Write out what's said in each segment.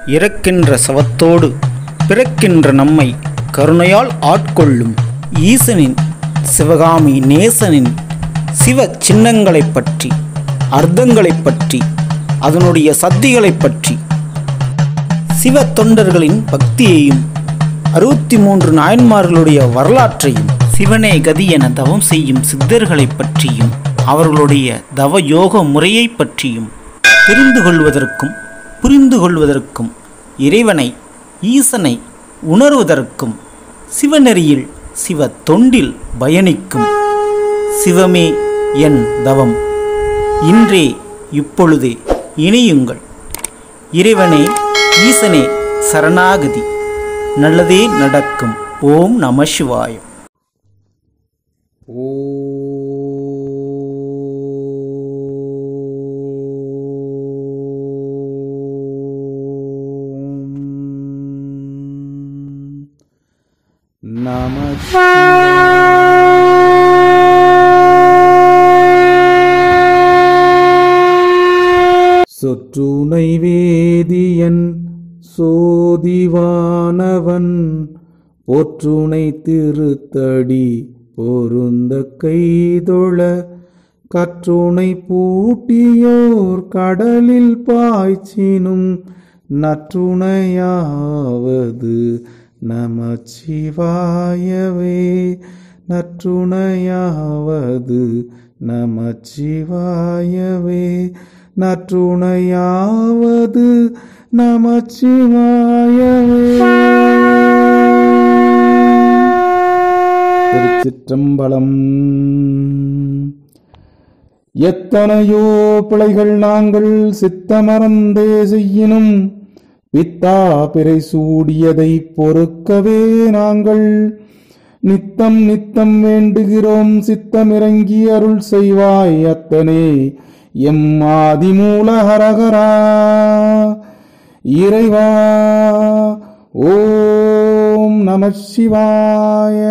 இறக்கின்ற சவத்தோடு பிறக்கின்ற நம்மை கருணையால் ஆட்கொள்ளும் ஈசனின் சிவகாமி நேசனின் சிவ சின்னங்களைப் பற்றி அர்த்தங்களைப் பற்றி அதனுடைய சக்திகளைப் பற்றி சிவ தொண்டர்களின் பக்தியையும் அறுபத்தி மூன்று நாயன்மார்களுடைய வரலாற்றையும் சிவனே கதி என தவம் செய்யும் சித்தர்களைப் பற்றியும் அவர்களுடைய தவ யோக முறையைப் பற்றியும் தெரிந்து கொள்வதற்கும் புரிந்து கொள்வதற்கும் இறைவனை ஈசனை உணர்வதற்கும் சிவநெறியில் சிவ தொண்டில் பயணிக்கும் சிவமே என் தவம் இன்றே இப்பொழுதே இணையுங்கள் இறைவனே ஈசனே சரணாகதி நல்லதே நடக்கும் ஓம் நம சிவாயம் நம சொற்றுனை வேதியன் சோதிவானவன் போற்றுனை திருத்தடி பொருந்த கைதொழ கற்றுனை பூட்டியோர் கடலில் பாய்ச்சினும் நற்றுணையாவது நமச்சிவாயவே நற்றுணையாவது நமச்சிவாயவே நற்றுணையாவது நமச்சிவாயவே திருச்சிற்றம்பலம் எத்தனையோ பிழைகள் நாங்கள் சித்தமறந்தே செய்யினும் பித்தா பிறை சூடியதை பொறுக்கவே நாங்கள் நித்தம் நித்தம் வேண்டுகிறோம் சித்தமிறங்கி அருள் செய்வாய் அத்தனே எம் ஆதிமூல ஹரஹரா இறைவா ஓம் நம சிவாய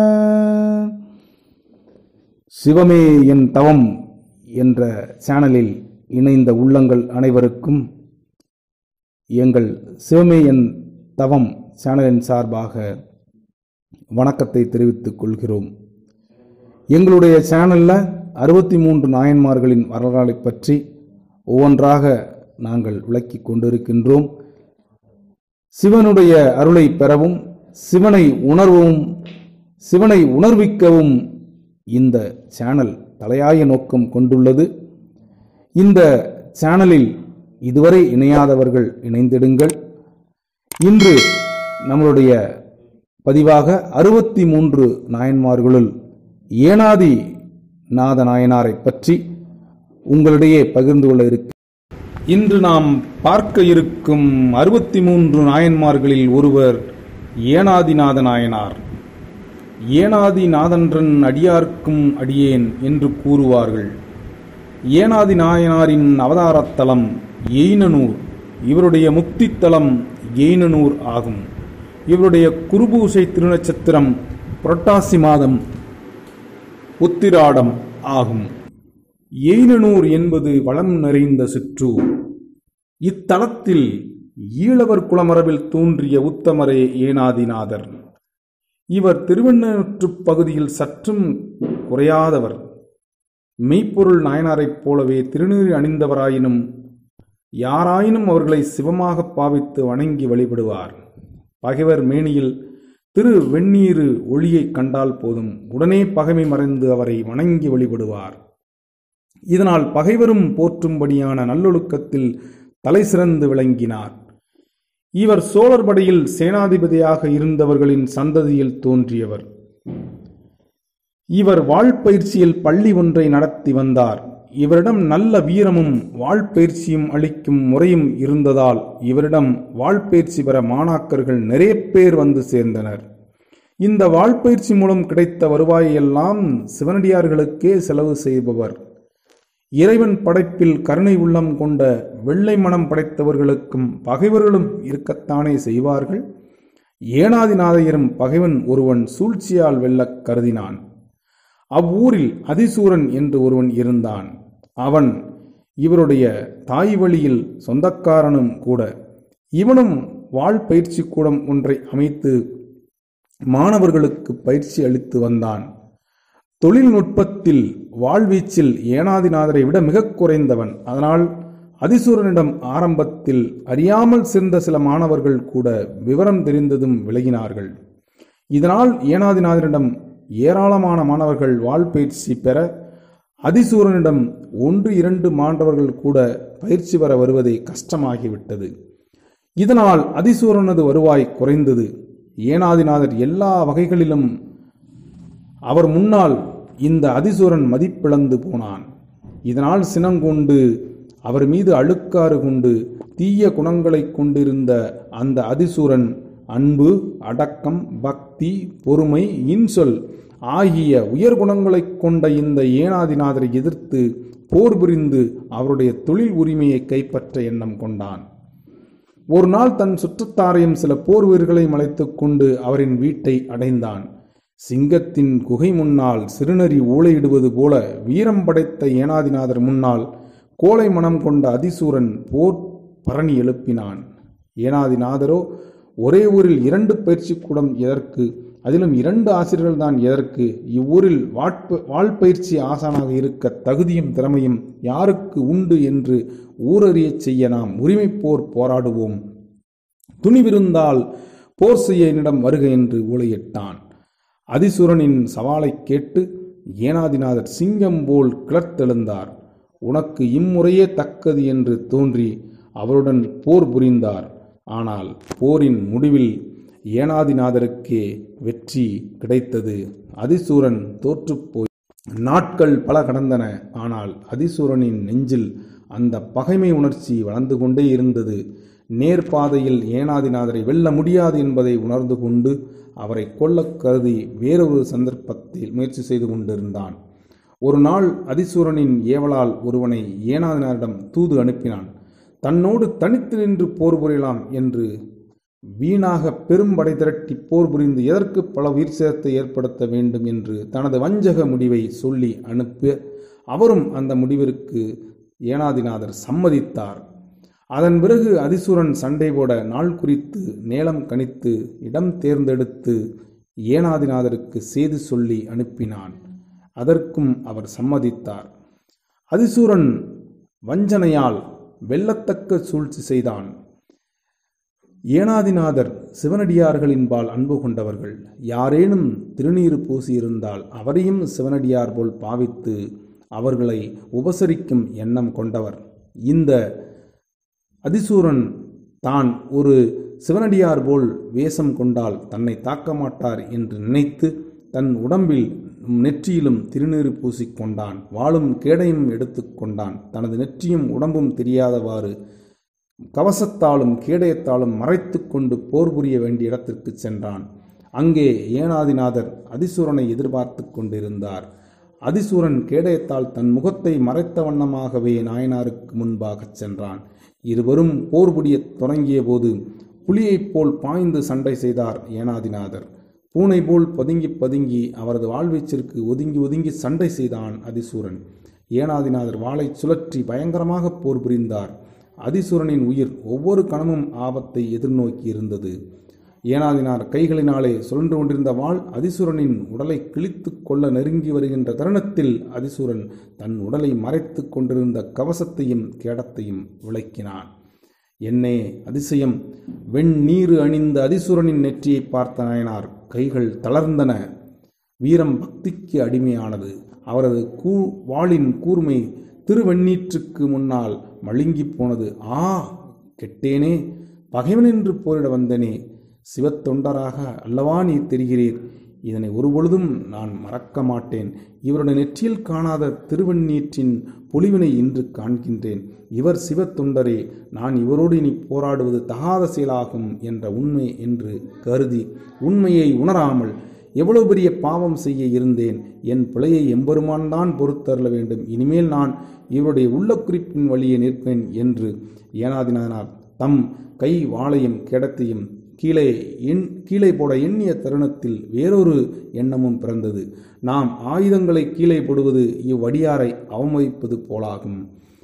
சிவமே என் தவம் என்ற சேனலில் இணைந்த உள்ளங்கள் அனைவருக்கும் எங்கள் சிவமே என் தவம் சேனலின் சார்பாக வணக்கத்தை தெரிவித்துக் கொள்கிறோம் எங்களுடைய சேனலில் அறுபத்தி மூன்று நாயன்மார்களின் வரலாறை பற்றி ஒவ்வொன்றாக நாங்கள் விளக்கிக் கொண்டிருக்கின்றோம் சிவனுடைய அருளை பெறவும் சிவனை உணர்வும் சிவனை உணர்விக்கவும் இந்த சேனல் தலையாய நோக்கம் கொண்டுள்ளது இந்த சேனலில் இதுவரை இணையாதவர்கள் இணைந்திடுங்கள் இன்று நம்மளுடைய பதிவாக அறுபத்தி மூன்று நாயன்மார்களுள் ஏனாதி நாத நாயனாரை பற்றி உங்களிடையே பகிர்ந்து கொள்ள இருக்க இன்று நாம் பார்க்க இருக்கும் அறுபத்தி மூன்று நாயன்மார்களில் ஒருவர் ஏனாதிநாத நாயனார் ஏனாதிநாதன்றன் அடியார்க்கும் அடியேன் என்று கூறுவார்கள் ஏனாதி நாயனாரின் அவதாரத்தலம் எய்னனூர் இவருடைய முக்தித்தலம் எய்னனூர் ஆகும் இவருடைய குருபூசை திருநட்சத்திரம் புரட்டாசி மாதம் உத்திராடம் ஆகும் எய்னனூர் என்பது வளம் நிறைந்த சிற்றூர் இத்தலத்தில் ஈழவர் குலமரபில் தோன்றிய உத்தமரே ஏனாதிநாதர் இவர் திருவண்ணூற்றுப் பகுதியில் சற்றும் குறையாதவர் மெய்ப்பொருள் நாயனாரைப் போலவே திருநீறு அணிந்தவராயினும் யாராயினும் அவர்களை சிவமாக பாவித்து வணங்கி வழிபடுவார் பகைவர் மேனியில் திரு வெந்நீரு ஒளியைக் கண்டால் போதும் உடனே பகைமை மறைந்து அவரை வணங்கி வழிபடுவார் இதனால் பகைவரும் போற்றும்படியான நல்லொழுக்கத்தில் தலை சிறந்து விளங்கினார் இவர் சோழர் படையில் சேனாதிபதியாக இருந்தவர்களின் சந்ததியில் தோன்றியவர் இவர் வாழ்பயிற்சியில் பள்ளி ஒன்றை நடத்தி வந்தார் இவரிடம் நல்ல வீரமும் வாழ்பயிற்சியும் அளிக்கும் முறையும் இருந்ததால் இவரிடம் வாழ்பயிற்சி பெற மாணாக்கர்கள் நிறைய பேர் வந்து சேர்ந்தனர் இந்த வாழ்பயிற்சி மூலம் கிடைத்த வருவாயெல்லாம் சிவனடியார்களுக்கே செலவு செய்பவர் இறைவன் படைப்பில் கருணை உள்ளம் கொண்ட வெள்ளை மனம் படைத்தவர்களுக்கும் பகைவர்களும் இருக்கத்தானே செய்வார்கள் ஏனாதிநாதையரும் பகைவன் ஒருவன் சூழ்ச்சியால் வெல்லக் கருதினான் அவ்வூரில் அதிசூரன் என்று ஒருவன் இருந்தான் அவன் இவருடைய தாய் வழியில் சொந்தக்காரனும் கூட இவனும் வாழ் பயிற்சி கூடம் ஒன்றை அமைத்து மாணவர்களுக்கு பயிற்சி அளித்து வந்தான் தொழில்நுட்பத்தில் வாழ்வீச்சில் ஏனாதிநாதரை விட மிகக் குறைந்தவன் அதனால் அதிசூரனிடம் ஆரம்பத்தில் அறியாமல் சேர்ந்த சில மாணவர்கள் கூட விவரம் தெரிந்ததும் விலகினார்கள் இதனால் ஏனாதிநாதனிடம் ஏராளமான மாணவர்கள் வாழ்பயிற்சி பெற அதிசூரனிடம் ஒன்று இரண்டு மாணவர்கள் கூட பயிற்சி பெற வருவதே கஷ்டமாகிவிட்டது இதனால் அதிசூரனது வருவாய் குறைந்தது ஏனாதிநாதர் எல்லா வகைகளிலும் அவர் முன்னால் இந்த அதிசூரன் மதிப்பிழந்து போனான் இதனால் சினங்கொண்டு அவர் மீது அழுக்காறு கொண்டு தீய குணங்களைக் கொண்டிருந்த அந்த அதிசூரன் அன்பு அடக்கம் பக்தி பொறுமை இன்சொல் ஆகிய உயர் குணங்களைக் கொண்ட இந்த ஏனாதிநாதரை எதிர்த்து போர் புரிந்து அவருடைய தொழில் உரிமையை கைப்பற்ற எண்ணம் கொண்டான் ஒரு நாள் தன் சுற்றத்தாரையும் சில போர் வீரர்களையும் அழைத்துக் கொண்டு அவரின் வீட்டை அடைந்தான் சிங்கத்தின் குகை முன்னால் சிறுநரி ஊளையிடுவது போல வீரம் படைத்த ஏனாதிநாதர் முன்னால் கோலை மனம் கொண்ட அதிசூரன் போர் பரணி எழுப்பினான் ஏனாதிநாதரோ ஒரே ஊரில் இரண்டு பயிற்சி கூடம் எதற்கு அதிலும் இரண்டு ஆசிரியர்கள் தான் எதற்கு இவ்வூரில் வாட்ப வாழ்பயிற்சி ஆசானாக இருக்க தகுதியும் திறமையும் யாருக்கு உண்டு என்று ஊரறியச் செய்ய நாம் உரிமைப் போர் போராடுவோம் துணிவிருந்தால் போர் செய்ய என்னிடம் வருக என்று ஊழையிட்டான் அதிசுரனின் சவாலைக் கேட்டு ஏனாதிநாதர் சிங்கம் போல் கிளர்த்தெழுந்தார் உனக்கு இம்முறையே தக்கது என்று தோன்றி அவருடன் போர் புரிந்தார் ஆனால் போரின் முடிவில் ஏனாதிநாதருக்கே வெற்றி கிடைத்தது அதிசூரன் தோற்றுப்போய் நாட்கள் பல கடந்தன ஆனால் அதிசூரனின் நெஞ்சில் அந்த பகைமை உணர்ச்சி வளர்ந்து கொண்டே இருந்தது நேர்பாதையில் ஏனாதிநாதரை வெல்ல முடியாது என்பதை உணர்ந்து கொண்டு அவரை கொல்லக் கருதி வேறொரு சந்தர்ப்பத்தில் முயற்சி செய்து கொண்டிருந்தான் ஒரு நாள் அதிசூரனின் ஏவலால் ஒருவனை ஏனாதினாரிடம் தூது அனுப்பினான் தன்னோடு தனித்து நின்று போர் புரியலாம் என்று வீணாக பெரும் படை திரட்டி போர் புரிந்து எதற்கு பல உயிர் சேதத்தை ஏற்படுத்த வேண்டும் என்று தனது வஞ்சக முடிவை சொல்லி அனுப்ப அவரும் அந்த முடிவிற்கு ஏனாதிநாதர் சம்மதித்தார் அதன் பிறகு அதிசூரன் சண்டை போட நாள் குறித்து நேரம் கணித்து இடம் தேர்ந்தெடுத்து ஏனாதிநாதருக்கு செய்தி சொல்லி அனுப்பினான் அதற்கும் அவர் சம்மதித்தார் அதிசூரன் வஞ்சனையால் வெல்லத்தக்க சூழ்ச்சி செய்தான் ஏனாதிநாதர் சிவனடியார்களின்பால் அன்பு கொண்டவர்கள் யாரேனும் திருநீறு பூசியிருந்தால் அவரையும் சிவனடியார் போல் பாவித்து அவர்களை உபசரிக்கும் எண்ணம் கொண்டவர் இந்த அதிசூரன் தான் ஒரு சிவனடியார் போல் வேஷம் கொண்டால் தன்னை தாக்க மாட்டார் என்று நினைத்து தன் உடம்பில் நெற்றியிலும் திருநீறு பூசிக்கொண்டான் வாளும் கேடையும் எடுத்துக்கொண்டான் தனது நெற்றியும் உடம்பும் தெரியாதவாறு கவசத்தாலும் கேடயத்தாலும் மறைத்து கொண்டு போர் புரிய வேண்டிய இடத்திற்கு சென்றான் அங்கே ஏனாதிநாதர் அதிசூரனை எதிர்பார்த்து கொண்டிருந்தார் அதிசூரன் கேடயத்தால் தன் முகத்தை மறைத்த வண்ணமாகவே நாயனாருக்கு முன்பாகச் சென்றான் இருவரும் போர் புரியத் தொடங்கிய போது புலியைப் போல் பாய்ந்து சண்டை செய்தார் ஏனாதிநாதர் பூனை போல் பதுங்கி பதுங்கி அவரது வாழ்வீச்சிற்கு ஒதுங்கி ஒதுங்கி சண்டை செய்தான் அதிசூரன் ஏனாதிநாதர் வாளை சுழற்றி பயங்கரமாக போர் புரிந்தார் அதிசூரனின் உயிர் ஒவ்வொரு கணமும் ஆபத்தை எதிர்நோக்கி இருந்தது ஏனாதினார் கைகளினாலே சுழன்று கொண்டிருந்த வாள் அதிசூரனின் உடலை கிழித்து கொள்ள நெருங்கி வருகின்ற தருணத்தில் அதிசூரன் தன் உடலை மறைத்து கொண்டிருந்த கவசத்தையும் கேடத்தையும் விளக்கினான் என்னே அதிசயம் வெண்ணீரு அணிந்த அதிசூரனின் நெற்றியை பார்த்த நாயனார் கைகள் தளர்ந்தன வீரம் பக்திக்கு அடிமையானது அவரது கூ வாளின் கூர்மை திருவெண்ணீற்றுக்கு முன்னால் மழுங்கிப் போனது ஆ கெட்டேனே பகைவனென்று போரிட வந்தனே சிவத்தொண்டராக அல்லவா நீர் தெரிகிறீர் இதனை ஒருபொழுதும் நான் மறக்க மாட்டேன் இவருடைய நெற்றியில் காணாத திருவெண்ணீற்றின் பொலிவினை இன்று காண்கின்றேன் இவர் சிவத்தொண்டரே நான் இவரோடு இனி போராடுவது தகாத செயலாகும் என்ற உண்மை என்று கருதி உண்மையை உணராமல் எவ்வளவு பெரிய பாவம் செய்ய இருந்தேன் என் பிழையை எம்பெருமான் தான் பொறுத்தருள வேண்டும் இனிமேல் நான் இவருடைய உள்ள குறிப்பின் வழியே நிற்பேன் என்று ஏனாதினார் தம் கை வாளையும் கிடத்தையும் கீழே எண் கீழே போட எண்ணிய தருணத்தில் வேறொரு எண்ணமும் பிறந்தது நாம் ஆயுதங்களை கீழே போடுவது இவ்வடியாரை அவமதிப்பது போலாகும்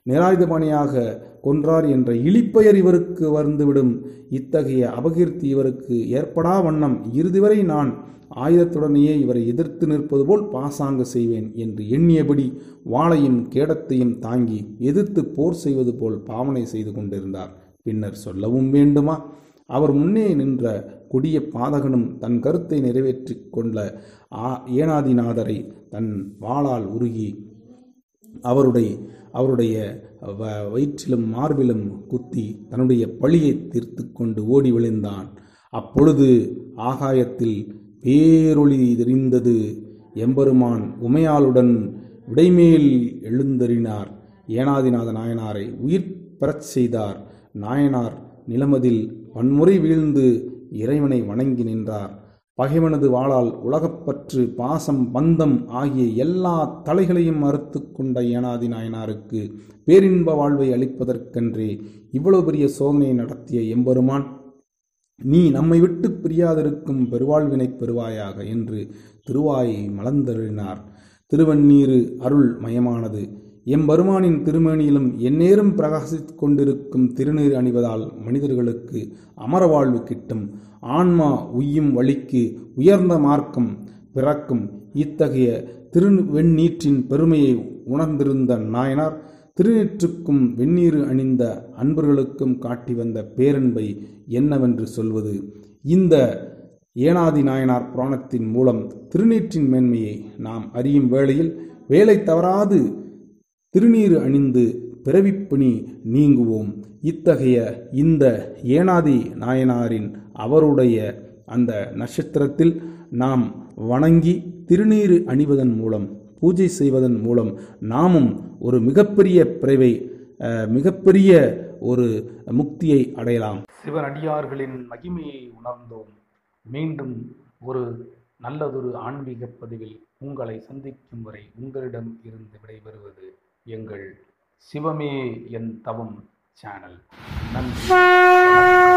நிராயுதபாணியாக கொன்றார் என்ற இழிப்பெயர் இவருக்கு வந்துவிடும் இத்தகைய அபகீர்த்தி இவருக்கு ஏற்படா வண்ணம் இறுதி வரை நான் ஆயுதத்துடனேயே இவரை எதிர்த்து நிற்பது போல் பாசாங்க செய்வேன் என்று எண்ணியபடி வாளையும் கேடத்தையும் தாங்கி எதிர்த்து போர் செய்வது போல் பாவனை செய்து கொண்டிருந்தார் பின்னர் சொல்லவும் வேண்டுமா அவர் முன்னே நின்ற கொடிய பாதகனும் தன் கருத்தை நிறைவேற்றிக் கொண்ட ஆ ஏனாதிநாதரை தன் வாளால் உருகி அவருடைய அவருடைய வ- வயிற்றிலும் மார்பிலும் குத்தி தன்னுடைய பழியை தீர்த்து கொண்டு ஓடி விழுந்தான் அப்பொழுது ஆகாயத்தில் பேரொளி தெரிந்தது எம்பெருமான் உமையாளுடன் விடைமேல் எழுந்தறினார் ஏனாதிநாத நாயனாரை உயிர் பெறச் செய்தார் நாயனார் நிலமதில் பன்முறை வீழ்ந்து இறைவனை வணங்கி நின்றார் பகைவனது வாளால் உலகப்பற்று பாசம் பந்தம் ஆகிய எல்லா தலைகளையும் அறுத்து கொண்ட ஏனாதி நாயனாருக்கு பேரின்ப வாழ்வை அளிப்பதற்கென்றே இவ்வளவு பெரிய சோதனையை நடத்திய எம்பெருமான் நீ நம்மை விட்டு பிரியாதிருக்கும் பெருவாழ்வினை பெறுவாயாக என்று திருவாயை மலர்ந்தருளினார் திருவண்ணீரு அருள் மயமானது எம்பெருமானின் திருமேனியிலும் எந்நேரம் பிரகாசித்துக் கொண்டிருக்கும் திருநீர் அணிவதால் மனிதர்களுக்கு அமர வாழ்வு கிட்டும் ஆன்மா உய்யும் வழிக்கு உயர்ந்த மார்க்கம் பிறக்கும் இத்தகைய திருவெண்ணீற்றின் பெருமையை உணர்ந்திருந்த நாயனார் திருநீற்றுக்கும் வெந்நீர் அணிந்த அன்பர்களுக்கும் காட்டி வந்த பேரன்பை என்னவென்று சொல்வது இந்த ஏனாதி நாயனார் புராணத்தின் மூலம் திருநீற்றின் மேன்மையை நாம் அறியும் வேளையில் வேலை தவறாது திருநீறு அணிந்து பிறவிப்பிணி நீங்குவோம் இத்தகைய இந்த ஏனாதி நாயனாரின் அவருடைய அந்த நட்சத்திரத்தில் நாம் வணங்கி திருநீறு அணிவதன் மூலம் பூஜை செய்வதன் மூலம் நாமும் ஒரு மிகப்பெரிய பிறவை அஹ், மிகப்பெரிய ஒரு முக்தியை அடையலாம் சிவனடியார்களின் மகிமையை உணர்ந்தோம் மீண்டும் ஒரு நல்லதொரு ஆன்மீக பதிவில் உங்களை சந்திக்கும் வரை உங்களிடம் இருந்து விடைபெறுவது எங்கள் சிவமே என் தவம் சேனல் நன்றி வணக்கம்.